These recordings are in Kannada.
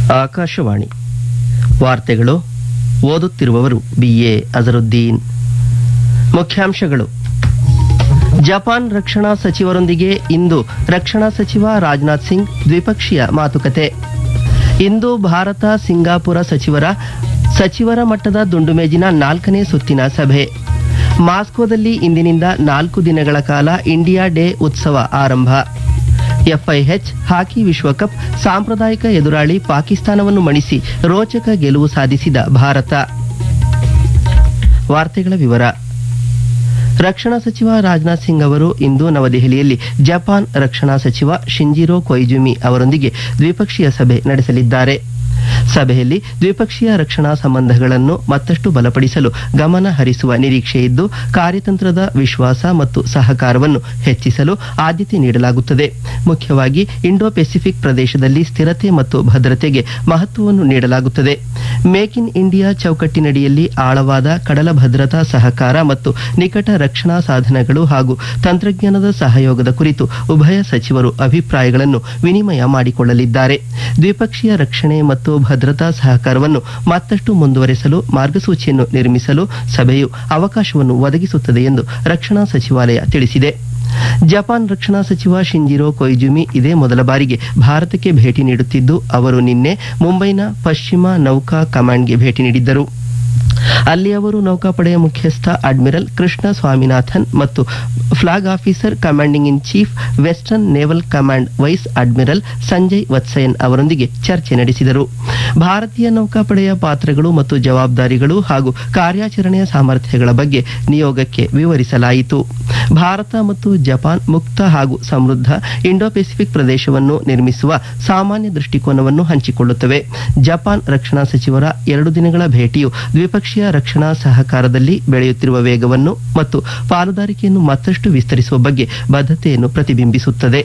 ಆಕಾಶವಾಣಿ ವಾರ್ತೆಗಳು ಓದುತ್ತಿರುವವರು ಬಿ ಎ ಅಜರುದ್ದೀನ್ ಮುಖ್ಯಾಂಶಗಳು ಜಪಾನ್ ರಕ್ಷಣಾ ಸಚಿವರೊಂದಿಗೆ ಇಂದು ರಕ್ಷಣಾ ಸಚಿವ ರಾಜನಾಥ್ ಸಿಂಗ್ ದ್ವಿಪಕ್ಷೀಯ ಮಾತುಕತೆ ಇಂದು ಭಾರತ ಸಿಂಗಾಪುರ ಸಚಿವರ ಸಚಿವರ ಮಟ್ಟದ ದುಂಡುಮೇಜಿನ ನಾಲ್ಕನೇ ಸುತ್ತಿನ ಸಭೆ ಮಾಸ್ಕೋದಲ್ಲಿ ಇಂದಿನಿಂದ ನಾಲ್ಕು ದಿನಗಳ ಕಾಲ ಇಂಡಿಯಾ ಡೇ ಉತ್ಸವ ಆರಂಭ ಎಫ್ಐಎಚ್ ಹಾಕಿ ವಿಶ್ವಕಪ್ ಸಾಂಪ್ರದಾಯಿಕ ಎದುರಾಳಿ ಪಾಕಿಸ್ತಾನವನ್ನು ಮಣಿಸಿ ರೋಚಕ ಗೆಲುವು ಸಾಧಿಸಿದ ಭಾರತ ವಾರ್ತೆಗಳ ವಿವರ ರಕ್ಷಣಾ ಸಚಿವ ರಾಜನಾಥ್ ಸಿಂಗ್ ಅವರು ಇಂದು ನವದೆಹಲಿಯಲ್ಲಿ ಜಪಾನ್ ರಕ್ಷಣಾ ಸಚಿವ ಶಿಂಜಿರೋ ಕೊಯ್ಜುಮಿ ಅವರೊಂದಿಗೆ ದ್ವಿಪಕ್ಷೀಯ ಸಭೆ ನಡೆಸಲಿದ್ದಾರೆ ಸಭೆಯಲ್ಲಿ ದ್ವಿಪಕ್ಷೀಯ ರಕ್ಷಣಾ ಸಂಬಂಧಗಳನ್ನು ಮತ್ತಷ್ಟು ಬಲಪಡಿಸಲು ಗಮನ ಹರಿಸುವ ನಿರೀಕ್ಷೆ ಇದ್ದು ಕಾರ್ಯತಂತ್ರದ ವಿಶ್ವಾಸ ಮತ್ತು ಸಹಕಾರವನ್ನು ಹೆಚ್ಚಿಸಲು ಆದ್ಯತೆ ನೀಡಲಾಗುತ್ತದೆ ಮುಖ್ಯವಾಗಿ ಇಂಡೋ ಪೆಸಿಫಿಕ್ ಪ್ರದೇಶದಲ್ಲಿ ಸ್ಥಿರತೆ ಮತ್ತು ಭದ್ರತೆಗೆ ಮಹತ್ವವನ್ನು ನೀಡಲಾಗುತ್ತದೆ ಮೇಕ್ ಇನ್ ಇಂಡಿಯಾ ಚೌಕಟ್ಟಿನಡಿಯಲ್ಲಿ ಆಳವಾದ ಕಡಲ ಭದ್ರತಾ ಸಹಕಾರ ಮತ್ತು ನಿಕಟ ರಕ್ಷಣಾ ಸಾಧನಗಳು ಹಾಗೂ ತಂತ್ರಜ್ಞಾನದ ಸಹಯೋಗದ ಕುರಿತು ಉಭಯ ಸಚಿವರು ಅಭಿಪ್ರಾಯಗಳನ್ನು ವಿನಿಮಯ ಮಾಡಿಕೊಳ್ಳಲಿದ್ದಾರೆ ದ್ವಿಪಕ್ಷೀಯ ರಕ್ಷಣೆ ಮತ್ತು ಭದ್ರತಾ ಸಹಕಾರವನ್ನು ಮತ್ತಷ್ಟು ಮುಂದುವರೆಸಲು ಮಾರ್ಗಸೂಚಿಯನ್ನು ನಿರ್ಮಿಸಲು ಸಭೆಯು ಅವಕಾಶವನ್ನು ಒದಗಿಸುತ್ತದೆ ಎಂದು ರಕ್ಷಣಾ ಸಚಿವಾಲಯ ತಿಳಿಸಿದೆ ಜಪಾನ್ ರಕ್ಷಣಾ ಸಚಿವ ಶಿಂಜಿರೋ ಕೊಯ್ಜುಮಿ ಇದೇ ಮೊದಲ ಬಾರಿಗೆ ಭಾರತಕ್ಕೆ ಭೇಟಿ ನೀಡುತ್ತಿದ್ದು ಅವರು ನಿನ್ನೆ ಮುಂಬೈನ ಪಶ್ಚಿಮ ನೌಕಾ ಕಮಾಂಡ್ಗೆ ಭೇಟಿ ನೀಡಿದ್ದರು ಅಲ್ಲಿ ಅವರು ನೌಕಾಪಡೆಯ ಮುಖ್ಯಸ್ಥ ಅಡ್ಮಿರಲ್ ಕೃಷ್ಣ ಸ್ವಾಮಿನಾಥನ್ ಮತ್ತು flag officer commanding in chief western naval command vice admiral Sanjay Vatsayan ಅವರೊಂದಿಗೆ ಚರ್ಚೆ ನಡೆಸಿದರು ಭಾರತೀಯ ನೌಕಾಪಡೆಯ ಪಾತ್ರಗಳು ಮತ್ತು ಜವಾಬ್ದಾರಿಗಳು ಹಾಗೂ ಕಾರ್ಯಾಚರಣೆಯ ಸಾಮರ್ಥ್ಯಗಳ ಬಗ್ಗೆ ನಿಯೋಗಕ್ಕೆ ವಿವರಿಸಲಾಯಿತು ಭಾರತ ಮತ್ತು ಜಪಾನ್ ಮುಕ್ತ ಹಾಗೂ ಸಮೃದ್ಧ ಇಂಡೋ ಪೆಸಿಫಿಕ್ ಪ್ರದೇಶವನ್ನು ನಿರ್ಮಿಸುವ ಸಾಮಾನ್ಯ ದೃಷ್ಟಿಕೋನವನ್ನು ಹಂಚಿಕೊಳ್ಳುತ್ತವೆ ಜಪಾನ್ ರಕ್ಷಣಾ ಸಚಿವರ ಎರಡು ದಿನಗಳ ಭೇಟಿಯು ದ್ವಿಪಕ್ಷೀಯ ರಕ್ಷಣಾ ಸಹಕಾರದಲ್ಲಿ ಬೆಳೆಯುತ್ತಿರುವ ವೇಗವನ್ನು ಮತ್ತು ಪಾಲುದಾರಿಕೆಯನ್ನು ಮತ್ತಷ್ಟು ವಿಸ್ತರಿಸುವ ಬಗ್ಗೆ ಬದ್ಧತೆಯನ್ನು ಪ್ರತಿಬಿಂಬಿಸುತ್ತದೆ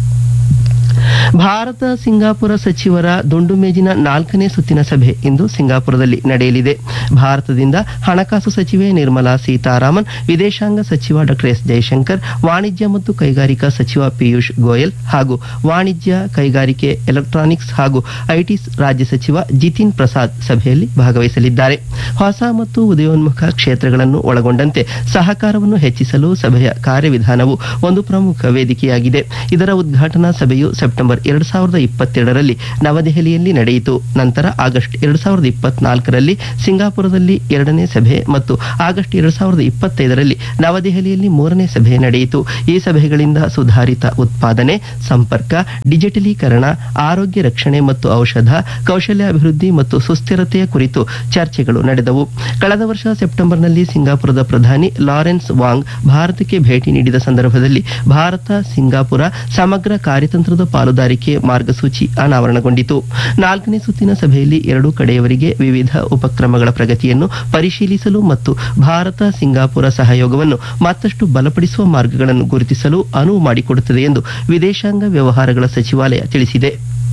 ಭಾರತ ಸಿಂಗಾಪುರ ಸಚಿವರ ದುಂಡು ಮೇಜಿನ ನಾಲ್ಕನೇ ಸುತ್ತಿನ ಸಭೆ ಇಂದು ಸಿಂಗಾಪುರದಲ್ಲಿ ನಡೆಯಲಿದೆ ಭಾರತದಿಂದ ಹಣಕಾಸು ಸಚಿವೆ ನಿರ್ಮಲಾ ಸೀತಾರಾಮನ್ ವಿದೇಶಾಂಗ ಸಚಿವ ಡಾ ಎಸ್ ಜಯಶಂಕರ್ ವಾಣಿಜ್ಯ ಮತ್ತು ಕೈಗಾರಿಕಾ ಸಚಿವ ಪಿಯೂಷ್ ಗೋಯಲ್ ಹಾಗೂ ವಾಣಿಜ್ಯ ಕೈಗಾರಿಕೆ ಎಲೆಕ್ಟ್ರಾನಿಕ್ಸ್ ಹಾಗೂ ಐಟಿ ರಾಜ್ಯ ಸಚಿವ ಜಿತಿನ್ ಪ್ರಸಾದ್ ಸಭೆಯಲ್ಲಿ ಭಾಗವಹಿಸಲಿದ್ದಾರೆ ಹೊಸ ಮತ್ತು ಉದಯೋನ್ಮುಖ ಕ್ಷೇತ್ರಗಳನ್ನು ಒಳಗೊಂಡಂತೆ ಸಹಕಾರವನ್ನು ಹೆಚ್ಚಿಸಲು ಸಭೆಯ ಕಾರ್ಯವಿಧಾನವು ಒಂದು ಪ್ರಮುಖ ವೇದಿಕೆಯಾಗಿದೆ ಇದರ ಉದ್ಘಾಟನಾ ಸಭೆಯು ಸೆಪ್ಟೆಂಬರ್ ಎರಡು ಸಾವಿರದ ಇಪ್ಪತ್ತೆರಡರಲ್ಲಿ ನವದೆಹಲಿಯಲ್ಲಿ ನಡೆಯಿತು ನಂತರ ಆಗಸ್ಟ್ ಎರಡು ಸಾವಿರದ ಇಪ್ಪತ್ನಾಲ್ಕರಲ್ಲಿ ಸಿಂಗಾಪುರದಲ್ಲಿ ಎರಡನೇ ಸಭೆ ಮತ್ತು ಆಗಸ್ಟ್ ಎರಡು ಸಾವಿರದ ಇಪ್ಪತ್ತೈದರಲ್ಲಿ ನವದೆಹಲಿಯಲ್ಲಿ ಮೂರನೇ ಸಭೆ ನಡೆಯಿತು ಈ ಸಭೆಗಳಿಂದ ಸುಧಾರಿತ ಉತ್ಪಾದನೆ ಸಂಪರ್ಕ ಡಿಜಿಟಲೀಕರಣ ಆರೋಗ್ಯ ರಕ್ಷಣೆ ಮತ್ತು ಔಷಧ ಕೌಶಲ್ಯಾಭಿವೃದ್ಧಿ ಮತ್ತು ಸುಸ್ಥಿರತೆಯ ಕುರಿತು ಚರ್ಚೆಗಳು ನಡೆದವು ಕಳೆದ ವರ್ಷ ಸೆಪ್ಟೆಂಬರ್ನಲ್ಲಿ ಸಿಂಗಾಪುರದ ಪ್ರಧಾನಿ ಲಾರೆನ್ಸ್ ವಾಂಗ್ ಭಾರತಕ್ಕೆ ಭೇಟಿ ನೀಡಿದ ಸಂದರ್ಭದಲ್ಲಿ ಭಾರತ ಸಿಂಗಾಪುರ ಸಮಗ್ರ ಕಾರ್ಯತಂತ್ರದ ಪಾಲುದಾರಿಕೆ ಮಾರ್ಗಸೂಚಿ ಅನಾವರಣಗೊಂಡಿತು ನಾಲ್ಕನೇ ಸುತ್ತಿನ ಸಭೆಯಲ್ಲಿ ಎರಡೂ ಕಡೆಯವರಿಗೆ ವಿವಿಧ ಉಪಕ್ರಮಗಳ ಪ್ರಗತಿಯನ್ನು ಪರಿಶೀಲಿಸಲು ಮತ್ತು ಭಾರತ ಸಿಂಗಾಪುರ ಸಹಯೋಗವನ್ನು ಮತ್ತಷ್ಟು ಬಲಪಡಿಸುವ ಮಾರ್ಗಗಳನ್ನು ಗುರುತಿಸಲು ಅನುವು ಮಾಡಿಕೊಡುತ್ತದೆ ಎಂದು ವಿದೇಶಾಂಗ ವ್ಯವಹಾರಗಳ ಸಚಿವಾಲಯ ತಿಳಿಸಿದೆ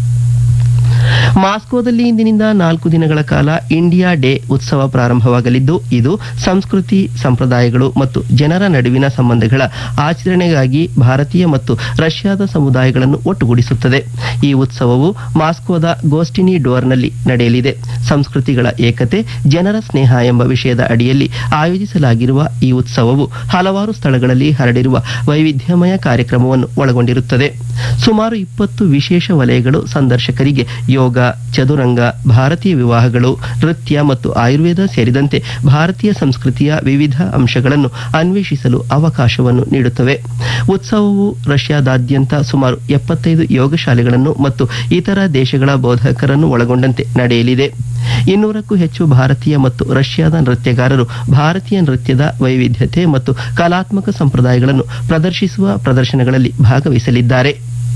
ಮಾಸ್ಕೋದಲ್ಲಿ ಇಂದಿನಿಂದ ನಾಲ್ಕು ದಿನಗಳ ಕಾಲ ಇಂಡಿಯಾ ಡೇ ಉತ್ಸವ ಪ್ರಾರಂಭವಾಗಲಿದ್ದು ಇದು ಸಂಸ್ಕೃತಿ ಸಂಪ್ರದಾಯಗಳು ಮತ್ತು ಜನರ ನಡುವಿನ ಸಂಬಂಧಗಳ ಆಚರಣೆಗಾಗಿ ಭಾರತೀಯ ಮತ್ತು ರಷ್ಯಾದ ಸಮುದಾಯಗಳನ್ನು ಒಟ್ಟುಗೂಡಿಸುತ್ತದೆ ಈ ಉತ್ಸವವು ಮಾಸ್ಕೋದ ಗೋಸ್ಟಿನಿ ಡೋರ್ನಲ್ಲಿ ನಡೆಯಲಿದೆ ಸಂಸ್ಕೃತಿಗಳ ಏಕತೆ ಜನರ ಸ್ನೇಹ ಎಂಬ ವಿಷಯದ ಅಡಿಯಲ್ಲಿ ಆಯೋಜಿಸಲಾಗಿರುವ ಈ ಉತ್ಸವವು ಹಲವಾರು ಸ್ಥಳಗಳಲ್ಲಿ ಹರಡಿರುವ ವೈವಿಧ್ಯಮಯ ಕಾರ್ಯಕ್ರಮವನ್ನು ಒಳಗೊಂಡಿರುತ್ತದೆ ಸುಮಾರು ಇಪ್ಪತ್ತು ವಿಶೇಷ ವಲಯಗಳು ಸಂದರ್ಶಕರಿಗೆ ಯೋಗ ಚದುರಂಗ ಭಾರತೀಯ ವಿವಾಹಗಳು ನೃತ್ಯ ಮತ್ತು ಆಯುರ್ವೇದ ಸೇರಿದಂತೆ ಭಾರತೀಯ ಸಂಸ್ಕೃತಿಯ ವಿವಿಧ ಅಂಶಗಳನ್ನು ಅನ್ವೇಷಿಸಲು ಅವಕಾಶವನ್ನು ನೀಡುತ್ತವೆ ಉತ್ಸವವು ರಷ್ಯಾದಾದ್ಯಂತ ಸುಮಾರು ಎಪ್ಪತ್ತೈದು ಯೋಗ ಶಾಲೆಗಳನ್ನು ಮತ್ತು ಇತರ ದೇಶಗಳ ಬೋಧಕರನ್ನು ಒಳಗೊಂಡಂತೆ ನಡೆಯಲಿದೆ ಇನ್ನೂರಕ್ಕೂ ಹೆಚ್ಚು ಭಾರತೀಯ ಮತ್ತು ರಷ್ಯಾದ ನೃತ್ಯಗಾರರು ಭಾರತೀಯ ನೃತ್ಯದ ವೈವಿಧ್ಯತೆ ಮತ್ತು ಕಲಾತ್ಮಕ ಸಂಪ್ರದಾಯಗಳನ್ನು ಪ್ರದರ್ಶಿಸುವ ಪ್ರದರ್ಶನಗಳಲ್ಲಿ ಭಾಗವಹಿಸಲಿದ್ದಾರೆ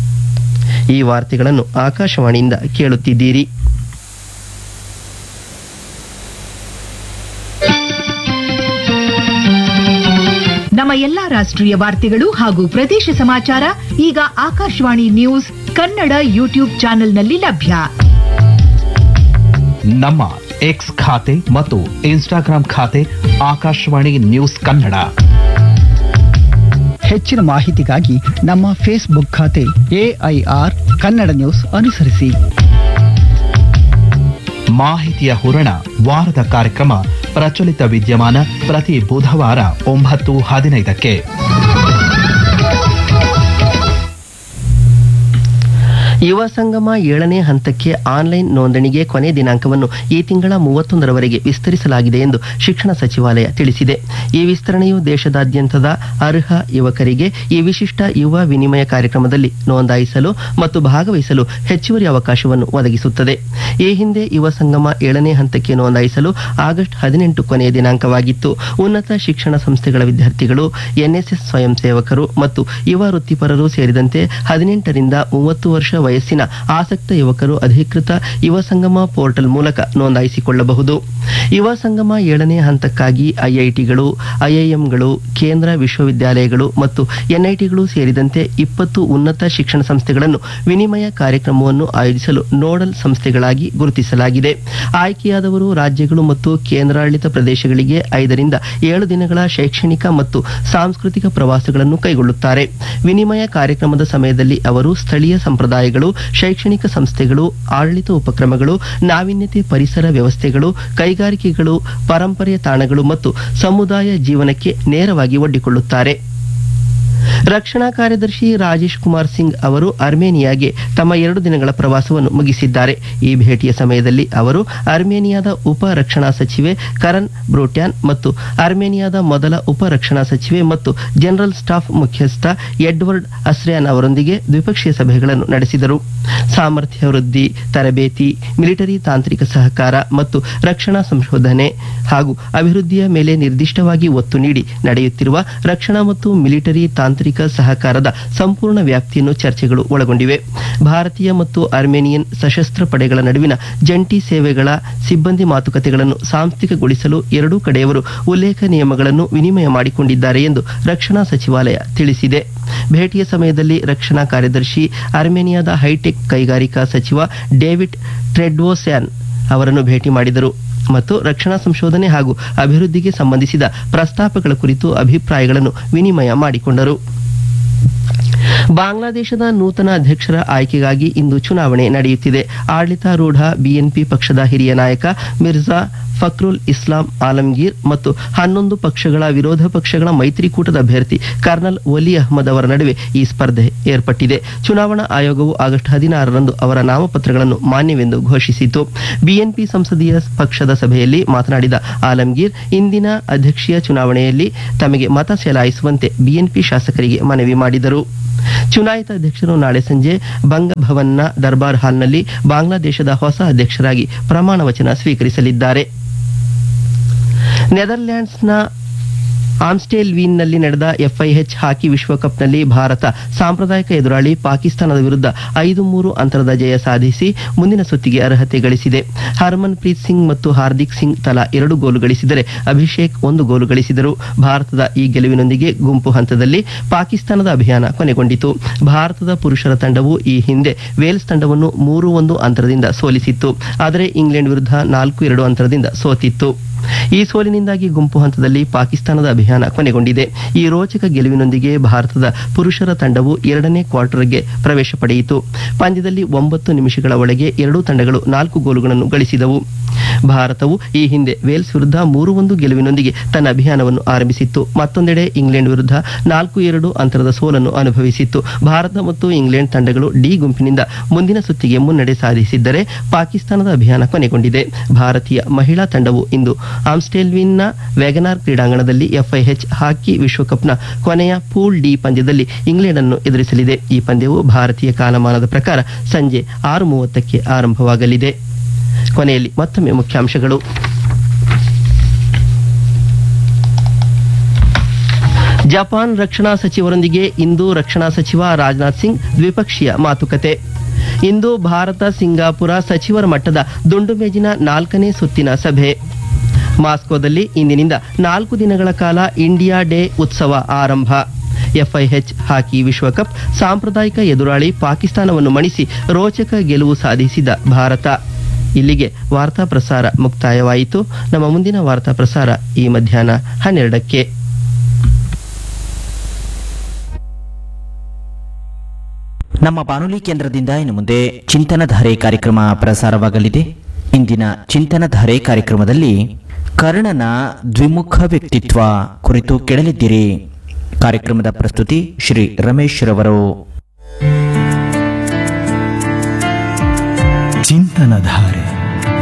ಈ ವಾರ್ತೆಗಳನ್ನು ಆಕಾಶವಾಣಿಯಿಂದ ಕೇಳುತ್ತಿದ್ದೀರಿ ನಮ್ಮ ಎಲ್ಲಾ ರಾಷ್ಟ್ರೀಯ ವಾರ್ತೆಗಳು ಹಾಗೂ ಪ್ರದೇಶ ಸಮಾಚಾರ ಈಗ ಆಕಾಶವಾಣಿ ನ್ಯೂಸ್ ಕನ್ನಡ ಯೂಟ್ಯೂಬ್ ಚಾನೆಲ್ನಲ್ಲಿ ಲಭ್ಯ ನಮ್ಮ ಎಕ್ಸ್ ಖಾತೆ ಮತ್ತು ಇನ್ಸ್ಟಾಗ್ರಾಂ ಖಾತೆ ಆಕಾಶವಾಣಿ ನ್ಯೂಸ್ ಕನ್ನಡ ಹೆಚ್ಚಿನ ಮಾಹಿತಿಗಾಗಿ ನಮ್ಮ ಫೇಸ್ಬುಕ್ ಖಾತೆ ಎಐಆರ್ ಕನ್ನಡ ನ್ಯೂಸ್ ಅನುಸರಿಸಿ ಮಾಹಿತಿಯ ಹೂರಣ ವಾರದ ಕಾರ್ಯಕ್ರಮ ಪ್ರಚಲಿತ ವಿದ್ಯಮಾನ ಪ್ರತಿ ಬುಧವಾರ ಒಂಬತ್ತು ಹದಿನೈದಕ್ಕೆ ಯುವ ಸಂಗಮ ಏಳನೇ ಹಂತಕ್ಕೆ ಆನ್ಲೈನ್ ನೋಂದಣಿಗೆ ಕೊನೆ ದಿನಾಂಕವನ್ನು ಈ ತಿಂಗಳ ಮೂವತ್ತೊಂದರವರೆಗೆ ವಿಸ್ತರಿಸಲಾಗಿದೆ ಎಂದು ಶಿಕ್ಷಣ ಸಚಿವಾಲಯ ತಿಳಿಸಿದೆ ಈ ವಿಸ್ತರಣೆಯು ದೇಶದಾದ್ಯಂತದ ಅರ್ಹ ಯುವಕರಿಗೆ ಈ ವಿಶಿಷ್ಟ ಯುವ ವಿನಿಮಯ ಕಾರ್ಯಕ್ರಮದಲ್ಲಿ ನೋಂದಾಯಿಸಲು ಮತ್ತು ಭಾಗವಹಿಸಲು ಹೆಚ್ಚುವರಿ ಅವಕಾಶವನ್ನು ಒದಗಿಸುತ್ತದೆ ಈ ಹಿಂದೆ ಯುವ ಸಂಗಮ ಏಳನೇ ಹಂತಕ್ಕೆ ನೋಂದಾಯಿಸಲು ಆಗಸ್ಟ್ ಹದಿನೆಂಟು ಕೊನೆಯ ದಿನಾಂಕವಾಗಿತ್ತು ಉನ್ನತ ಶಿಕ್ಷಣ ಸಂಸ್ಥೆಗಳ ವಿದ್ಯಾರ್ಥಿಗಳು ಎನ್ಎಸ್ಎಸ್ ಸ್ವಯಂ ಸೇವಕರು ಮತ್ತು ಯುವ ವೃತ್ತಿಪರರು ಸೇರಿದಂತೆ ಹದಿನೆಂಟರಿಂದ ಮೂವತ್ತು ವರ್ಷ ವಯಸ್ಸಿನ ಆಸಕ್ತ ಯುವಕರು ಅಧಿಕೃತ ಯುವ ಸಂಗಮ ಪೋರ್ಟಲ್ ಮೂಲಕ ನೋಂದಾಯಿಸಿಕೊಳ್ಳಬಹುದು ಯುವ ಸಂಗಮ ಏಳನೇ ಹಂತಕ್ಕಾಗಿ ಐಐಟಿಗಳು ಐಐಎಂಗಳು ಕೇಂದ್ರ ವಿಶ್ವವಿದ್ಯಾಲಯಗಳು ಮತ್ತು ಎನ್ಐಟಿಗಳು ಸೇರಿದಂತೆ ಇಪ್ಪತ್ತು ಉನ್ನತ ಶಿಕ್ಷಣ ಸಂಸ್ಥೆಗಳನ್ನು ವಿನಿಮಯ ಕಾರ್ಯಕ್ರಮವನ್ನು ಆಯೋಜಿಸಲು ನೋಡಲ್ ಸಂಸ್ಥೆಗಳಾಗಿ ಗುರುತಿಸಲಾಗಿದೆ ಆಯ್ಕೆಯಾದವರು ರಾಜ್ಯಗಳು ಮತ್ತು ಕೇಂದ್ರಾಡಳಿತ ಪ್ರದೇಶಗಳಿಗೆ ಐದರಿಂದ ಏಳು ದಿನಗಳ ಶೈಕ್ಷಣಿಕ ಮತ್ತು ಸಾಂಸ್ಕೃತಿಕ ಪ್ರವಾಸಗಳನ್ನು ಕೈಗೊಳ್ಳುತ್ತಾರೆ ವಿನಿಮಯ ಕಾರ್ಯಕ್ರಮದ ಸಮಯದಲ್ಲಿ ಅವರು ಸ್ಥಳೀಯ ಸಂಪ್ರದಾಯಗಳು ಶೈಕ್ಷಣಿಕ ಸಂಸ್ಥೆಗಳು ಆಡಳಿತ ಉಪಕ್ರಮಗಳು ನಾವೀನ್ಯತೆ ಪರಿಸರ ವ್ಯವಸ್ಥೆಗಳು ಕೈಗಾರಿಕೆಗಳು ಪರಂಪರೆಯ ತಾಣಗಳು ಮತ್ತು ಸಮುದಾಯ ಜೀವನಕ್ಕೆ ನೇರವಾಗಿ ಒಡ್ಡಿಕೊಳ್ಳುತ್ತಾರೆ ರಕ್ಷಣಾ ಕಾರ್ಯದರ್ಶಿ ರಾಜೇಶ್ ಕುಮಾರ್ ಸಿಂಗ್ ಅವರು ಅರ್ಮೇನಿಯಾಗೆ ತಮ್ಮ ಎರಡು ದಿನಗಳ ಪ್ರವಾಸವನ್ನು ಮುಗಿಸಿದ್ದಾರೆ ಈ ಭೇಟಿಯ ಸಮಯದಲ್ಲಿ ಅವರು ಅರ್ಮೇನಿಯಾದ ಉಪ ರಕ್ಷಣಾ ಸಚಿವೆ ಕರನ್ ಬ್ರೋಟ್ಯಾನ್ ಮತ್ತು ಅರ್ಮೇನಿಯಾದ ಮೊದಲ ಉಪ ರಕ್ಷಣಾ ಸಚಿವೆ ಮತ್ತು ಜನರಲ್ ಸ್ಟಾಫ್ ಮುಖ್ಯಸ್ಥ ಎಡ್ವರ್ಡ್ ಅಸ್ರ್ಯಾನ್ ಅವರೊಂದಿಗೆ ದ್ವಿಪಕ್ಷೀಯ ಸಭೆಗಳನ್ನು ನಡೆಸಿದರು ಸಾಮರ್ಥ್ಯ ವೃದ್ಧಿ ತರಬೇತಿ ಮಿಲಿಟರಿ ತಾಂತ್ರಿಕ ಸಹಕಾರ ಮತ್ತು ರಕ್ಷಣಾ ಸಂಶೋಧನೆ ಹಾಗೂ ಅಭಿವೃದ್ಧಿಯ ಮೇಲೆ ನಿರ್ದಿಷ್ಟವಾಗಿ ಒತ್ತು ನೀಡಿ ನಡೆಯುತ್ತಿರುವ ರಕ್ಷಣಾ ಮತ್ತು ಮಿಲಿಟರಿ ತಾಂತ್ರಿಕ ಸಹಕಾರದ ಸಂಪೂರ್ಣ ವ್ಯಾಪ್ತಿಯನ್ನು ಚರ್ಚೆಗಳು ಒಳಗೊಂಡಿವೆ ಭಾರತೀಯ ಮತ್ತು ಅರ್ಮೇನಿಯನ್ ಸಶಸ್ತ್ರ ಪಡೆಗಳ ನಡುವಿನ ಜಂಟಿ ಸೇವೆಗಳ ಸಿಬ್ಬಂದಿ ಮಾತುಕತೆಗಳನ್ನು ಸಾಂಸ್ಥಿಕಗೊಳಿಸಲು ಎರಡೂ ಕಡೆಯವರು ಉಲ್ಲೇಖ ನಿಯಮಗಳನ್ನು ವಿನಿಮಯ ಮಾಡಿಕೊಂಡಿದ್ದಾರೆ ಎಂದು ರಕ್ಷಣಾ ಸಚಿವಾಲಯ ತಿಳಿಸಿದೆ ಭೇಟಿಯ ಸಮಯದಲ್ಲಿ ರಕ್ಷಣಾ ಕಾರ್ಯದರ್ಶಿ ಅರ್ಮೇನಿಯಾದ ಹೈಟೆಕ್ ಕೈಗಾರಿಕಾ ಸಚಿವ ಡೇವಿಡ್ ಟ್ರೆಡ್ವೋಸ್ಯಾನ್ ಅವರನ್ನು ಭೇಟಿ ಮಾಡಿದರು ಮತ್ತು ರಕ್ಷಣಾ ಸಂಶೋಧನೆ ಹಾಗೂ ಅಭಿವೃದ್ಧಿಗೆ ಸಂಬಂಧಿಸಿದ ಪ್ರಸ್ತಾಪಗಳ ಕುರಿತು ಅಭಿಪ್ರಾಯಗಳನ್ನು ವಿನಿಮಯ ಮಾಡಿಕೊಂಡರು ಬಾಂಗ್ಲಾದೇಶದ ನೂತನ ಅಧ್ಯಕ್ಷರ ಆಯ್ಕೆಗಾಗಿ ಇಂದು ಚುನಾವಣೆ ನಡೆಯುತ್ತಿದೆ ಆಡಳಿತಾರೂಢ ಬಿಎನ್ಪಿ ಪಕ್ಷದ ಹಿರಿಯ ನಾಯಕ ಮಿರ್ಜಾ ಫಕ್ರುಲ್ ಇಸ್ಲಾಂ ಆಲಂಗೀರ್ ಮತ್ತು ಹನ್ನೊಂದು ಪಕ್ಷಗಳ ವಿರೋಧ ಪಕ್ಷಗಳ ಮೈತ್ರಿಕೂಟದ ಅಭ್ಯರ್ಥಿ ಕರ್ನಲ್ ಒಲಿ ಅಹ್ಮದ್ ಅವರ ನಡುವೆ ಈ ಸ್ಪರ್ಧೆ ಏರ್ಪಟ್ಟಿದೆ ಚುನಾವಣಾ ಆಯೋಗವು ಆಗಸ್ಟ್ ಹದಿನಾರರಂದು ಅವರ ನಾಮಪತ್ರಗಳನ್ನು ಮಾನ್ಯವೆಂದು ಘೋಷಿಸಿತು ಬಿಎನ್ಪಿ ಸಂಸದೀಯ ಪಕ್ಷದ ಸಭೆಯಲ್ಲಿ ಮಾತನಾಡಿದ ಆಲಂಗೀರ್ ಇಂದಿನ ಅಧ್ಯಕ್ಷೀಯ ಚುನಾವಣೆಯಲ್ಲಿ ತಮಗೆ ಮತ ಚಲಾಯಿಸುವಂತೆ ಬಿಎನ್ಪಿ ಶಾಸಕರಿಗೆ ಮನವಿ ಮಾಡಿದರು ಚುನಾಯಿತ ಅಧ್ಯಕ್ಷರು ನಾಳೆ ಸಂಜೆ ಬಂಗಭವನ್ನ ದರ್ಬಾರ್ ಹಾಲ್ನಲ್ಲಿ ಬಾಂಗ್ಲಾದೇಶದ ಹೊಸ ಅಧ್ಯಕ್ಷರಾಗಿ ಪ್ರಮಾಣ ವಚನ ಸ್ವೀಕರಿಸಲಿದ್ದಾರೆ ನೆದರ್ಲ್ಯಾಂಡ್ಸ್ನ ಆಮ್ಸ್ಟೇಲ್ವೀನ್ನಲ್ಲಿ ನಡೆದ ಎಫ್ಐಎಚ್ ಹಾಕಿ ವಿಶ್ವಕಪ್ನಲ್ಲಿ ಭಾರತ ಸಾಂಪ್ರದಾಯಿಕ ಎದುರಾಳಿ ಪಾಕಿಸ್ತಾನದ ವಿರುದ್ಧ ಐದು ಮೂರು ಅಂತರದ ಜಯ ಸಾಧಿಸಿ ಮುಂದಿನ ಸುತ್ತಿಗೆ ಅರ್ಹತೆ ಗಳಿಸಿದೆ ಹರ್ಮನ್ ಪ್ರೀತ್ ಸಿಂಗ್ ಮತ್ತು ಹಾರ್ದಿಕ್ ಸಿಂಗ್ ತಲಾ ಎರಡು ಗೋಲು ಗಳಿಸಿದರೆ ಅಭಿಷೇಕ್ ಒಂದು ಗೋಲು ಗಳಿಸಿದರು ಭಾರತದ ಈ ಗೆಲುವಿನೊಂದಿಗೆ ಗುಂಪು ಹಂತದಲ್ಲಿ ಪಾಕಿಸ್ತಾನದ ಅಭಿಯಾನ ಕೊನೆಗೊಂಡಿತು ಭಾರತದ ಪುರುಷರ ತಂಡವು ಈ ಹಿಂದೆ ವೇಲ್ಸ್ ತಂಡವನ್ನು ಮೂರು ಒಂದು ಅಂತರದಿಂದ ಸೋಲಿಸಿತ್ತು ಆದರೆ ಇಂಗ್ಲೆಂಡ್ ವಿರುದ್ಧ ನಾಲ್ಕು ಎರಡು ಅಂತರದಿಂದ ಸೋತಿತ್ತು ಈ ಸೋಲಿನಿಂದಾಗಿ ಗುಂಪು ಹಂತದಲ್ಲಿ ಪಾಕಿಸ್ತಾನದ ಅಭಿಯಾನ ಕೊನೆಗೊಂಡಿದೆ ಈ ರೋಚಕ ಗೆಲುವಿನೊಂದಿಗೆ ಭಾರತದ ಪುರುಷರ ತಂಡವು ಎರಡನೇ ಕ್ವಾರ್ಟರ್ಗೆ ಪ್ರವೇಶ ಪಡೆಯಿತು ಪಂದ್ಯದಲ್ಲಿ ಒಂಬತ್ತು ನಿಮಿಷಗಳ ಒಳಗೆ ಎರಡೂ ತಂಡಗಳು ನಾಲ್ಕು ಗೋಲುಗಳನ್ನು ಗಳಿಸಿದವು ಭಾರತವು ಈ ಹಿಂದೆ ವೇಲ್ಸ್ ವಿರುದ್ಧ ಮೂರು ಒಂದು ಗೆಲುವಿನೊಂದಿಗೆ ತನ್ನ ಅಭಿಯಾನವನ್ನು ಆರಂಭಿಸಿತ್ತು ಮತ್ತೊಂದೆಡೆ ಇಂಗ್ಲೆಂಡ್ ವಿರುದ್ಧ ನಾಲ್ಕು ಎರಡು ಅಂತರದ ಸೋಲನ್ನು ಅನುಭವಿಸಿತ್ತು ಭಾರತ ಮತ್ತು ಇಂಗ್ಲೆಂಡ್ ತಂಡಗಳು ಡಿ ಗುಂಪಿನಿಂದ ಮುಂದಿನ ಸುತ್ತಿಗೆ ಮುನ್ನಡೆ ಸಾಧಿಸಿದ್ದರೆ ಪಾಕಿಸ್ತಾನದ ಅಭಿಯಾನ ಕೊನೆಗೊಂಡಿದೆ ಭಾರತೀಯ ಮಹಿಳಾ ತಂಡವು ಇಂದು ಆಮ್ಸ್ಟೇಲ್ವಿನ್ನ ವ್ಯಾಗನಾರ್ ಕ್ರೀಡಾಂಗಣದಲ್ಲಿ ಎಫ್ಐಎಚ್ ಹಾಕಿ ವಿಶ್ವಕಪ್ನ ಕೊನೆಯ ಪೂಲ್ ಡಿ ಪಂದ್ಯದಲ್ಲಿ ಇಂಗ್ಲೆಂಡ್ ಅನ್ನು ಎದುರಿಸಲಿದೆ ಈ ಪಂದ್ಯವು ಭಾರತೀಯ ಕಾಲಮಾನದ ಪ್ರಕಾರ ಸಂಜೆ ಆರು ಮೂವತ್ತಕ್ಕೆ ಆರಂಭವಾಗಲಿದೆ ಕೊನೆಯಲ್ಲಿ ಮತ್ತೊಮ್ಮೆ ಮುಖ್ಯಾಂಶಗಳು ಜಪಾನ್ ರಕ್ಷಣಾ ಸಚಿವರೊಂದಿಗೆ ಇಂದು ರಕ್ಷಣಾ ಸಚಿವ ರಾಜನಾಥ್ ಸಿಂಗ್ ದ್ವಿಪಕ್ಷೀಯ ಮಾತುಕತೆ ಇಂದು ಭಾರತ ಸಿಂಗಾಪುರ ಸಚಿವರ ಮಟ್ಟದ ದುಂಡು ಮೇಜಿನ ನಾಲ್ಕನೇ ಸುತ್ತಿನ ಸಭೆ ಮಾಸ್ಕೋದಲ್ಲಿ ಇಂದಿನಿಂದ ನಾಲ್ಕು ದಿನಗಳ ಕಾಲ ಇಂಡಿಯಾ ಡೇ ಉತ್ಸವ ಆರಂಭ ಎಫ್ಐಎಚ್ ಹಾಕಿ ವಿಶ್ವಕಪ್ ಸಾಂಪ್ರದಾಯಿಕ ಎದುರಾಳಿ ಪಾಕಿಸ್ತಾನವನ್ನು ಮಣಿಸಿ ರೋಚಕ ಗೆಲುವು ಸಾಧಿಸಿದ ಭಾರತ ಇಲ್ಲಿಗೆ ವಾರ್ತಾ ಪ್ರಸಾರ ಮುಕ್ತಾಯವಾಯಿತು ನಮ್ಮ ಮುಂದಿನ ವಾರ್ತಾ ಪ್ರಸಾರ ಈ ಮಧ್ಯಾಹ್ನ ಹನ್ನೆರಡಕ್ಕೆ ನಮ್ಮ ಬಾನುಲಿ ಕೇಂದ್ರದಿಂದ ಇನ್ನು ಮುಂದೆ ಚಿಂತನಧಾರೆ ಕಾರ್ಯಕ್ರಮ ಪ್ರಸಾರವಾಗಲಿದೆ ಇಂದಿನ ಚಿಂತನಧಾರೆ ಕಾರ್ಯಕ್ರಮದಲ್ಲಿ ಕರ್ಣನ ದ್ವಿಮುಖ ವ್ಯಕ್ತಿತ್ವ ಕುರಿತು ಕೇಳಲಿದ್ದೀರಿ ಕಾರ್ಯಕ್ರಮದ ಪ್ರಸ್ತುತಿ ಶ್ರೀ ರಮೇಶ್ ರವರು ಚಿಂತನಧಾರೆ